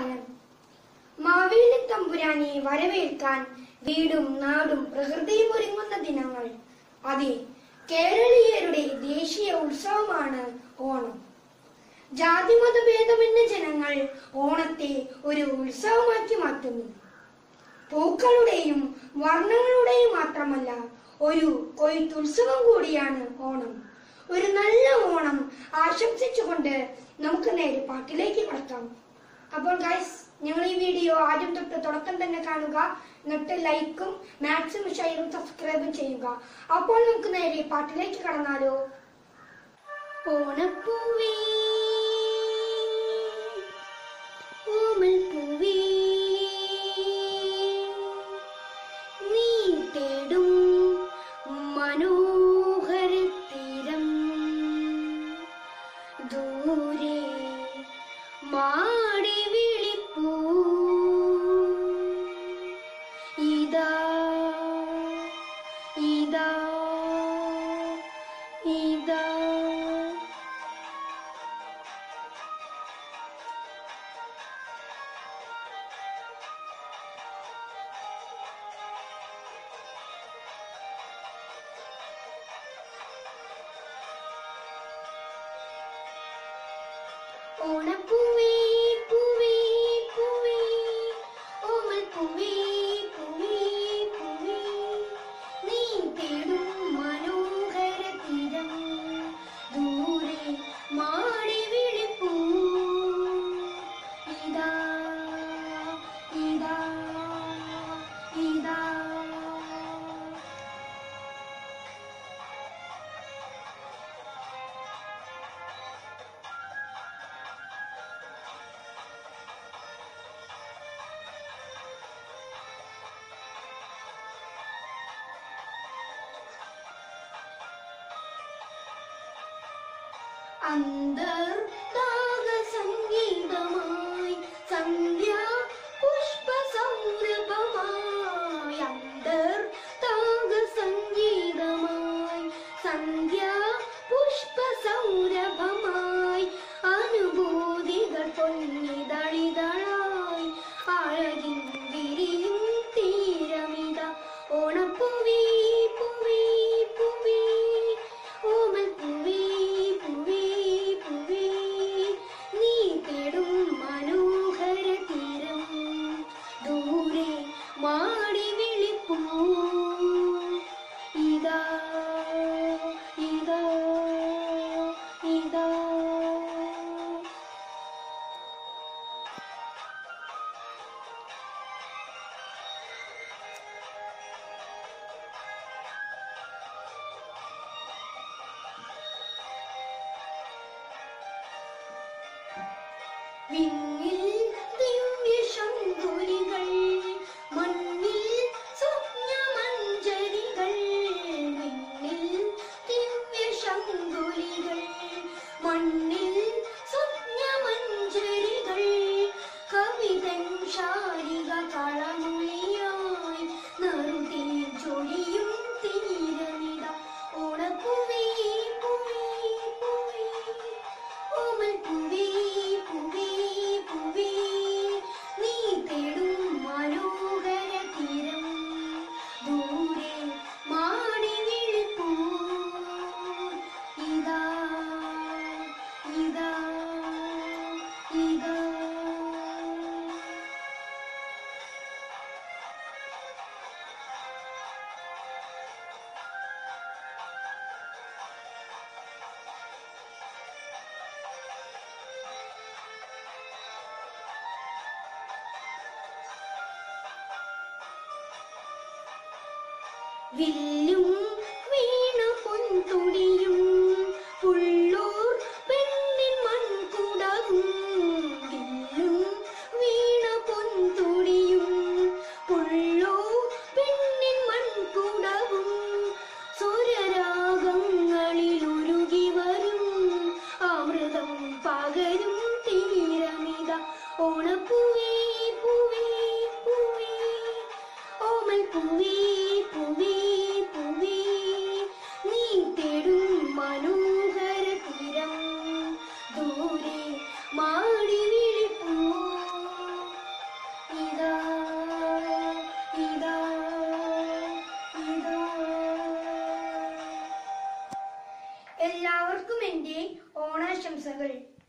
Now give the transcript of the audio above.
കാലം മാവേലി തമ്പുരാനെ വരവേൽക്കാൻ വീടും നാടും പ്രകൃതിയും ഒരുങ്ങുന്ന ദിനങ്ങൾ അതെ കേരളീയരുടെ ദേശീയ ഉത്സവമാണ് ഓണം ജാതിമത ഭേദമെന്ന ജനങ്ങൾ ഓണത്തെ ഒരു ഉത്സവമാക്കി മാറ്റുന്നു പൂക്കളുടെയും വർണ്ണങ്ങളുടെയും മാത്രമല്ല ഒരു കൊയ്ത്തുത്സവം കൂടിയാണ് ഓണം ഒരു നല്ല ഓണം ആശംസിച്ചുകൊണ്ട് നമുക്ക് നേരെ പാട്ടിലേക്ക് കടക്കാം അപ്പോൾ ഗൈസ് നിങ്ങൾ ഈ വീഡിയോ ആദ്യം തൊട്ട് തുടക്കം തന്നെ കാണുക എന്നിട്ട് ലൈക്കും മാക്സിമം ഷെയറും സബ്സ്ക്രൈബും ചെയ്യുക അപ്പോൾ നമുക്ക് നേരെ പാട്ടിലേക്ക് കടന്നാലോ ഓണപ്പൂവേ ഓമൽപ്പൂവേ നീ തേടും മനോഹര തീരം ദൂരെ മാടി വിളിപ്പൂ ഇതാ ഇതാ ഇതാ ഓണപ്പൂവേ പൂവേ പൂവേ ഓമൽ പൂവേ പൂവേ പൂവേ നീ തേടും മനോഹര തീരം ദൂരെ മാടി വിളിപ്പൂ ഇതാ ഇതാ ഇതാ അന്തർദാഗ സംഗീതമായി സന്ധ്യ പുഷ്പ സൗരഭമായി അന്തർദാഗ സംഗീതമായി സന്ധ്യ പുഷ്പ സൗരഭമായി അനുഭൂതികൾ പൊന്നിതളിതളായി അഴകിൻ വിരിയും തീരമിത ഓണപ്പൂവേ പൂവേ പൂവേ ഓമൽ പൂവേ പൂവേ പൂവേ നീ തേടും മനോഹര തീരം ദൂരെ മാടി വിളിപ്പൂ ഇതാ ഇതാ ഇതാ വിണ്ണിൽ ദിവ്യ ശങ്കുലികൾ മണ്ണിൽ സ്വപ്നമഞ്ജരികൾ വിണ്ണിൽ ദിവ്യ ശങ്കുലികൾ മണ്ണിൽ സ്വപ്നമഞ്ജരികൾ കവിതൻ ശാരിക കളമൊഴിയായി നറുതി ചൊടിയും തീരമിത ഓണപ്പൂവേ പൂവേ പൂവേ ഓമൽ പൂവേ പൂവേ പൂവേ നീ തേടും മനോഹര തീരം ദൂരെ മാടി വിളിപ്പൂ ഇതാ ഇതാ ഇതാ വില്ലും വീണ പൊൻതുടിയും പുള്ളൂർ പെണ്ണിൻ മൺകുടവും വില്ലും വീണ പൊൻതുടിയും പുള്ളൂർ പെണ്ണിൻ മൺകുടവും സ്വരരാഗങ്ങളിൽ ഉരുകി വരും അമൃതം പകരും തീരമിത ഓണപ്പൂവേ പൂവേ പൂവേ ഓമൽ പൂവേ പൂവേ പൂവേ നീ തേടും മനോഹര തീരം ദൂരെ മാടി വിളിപ്പൂ ഏവർക്കും എൻ്റെ ഓണാശംസകൾ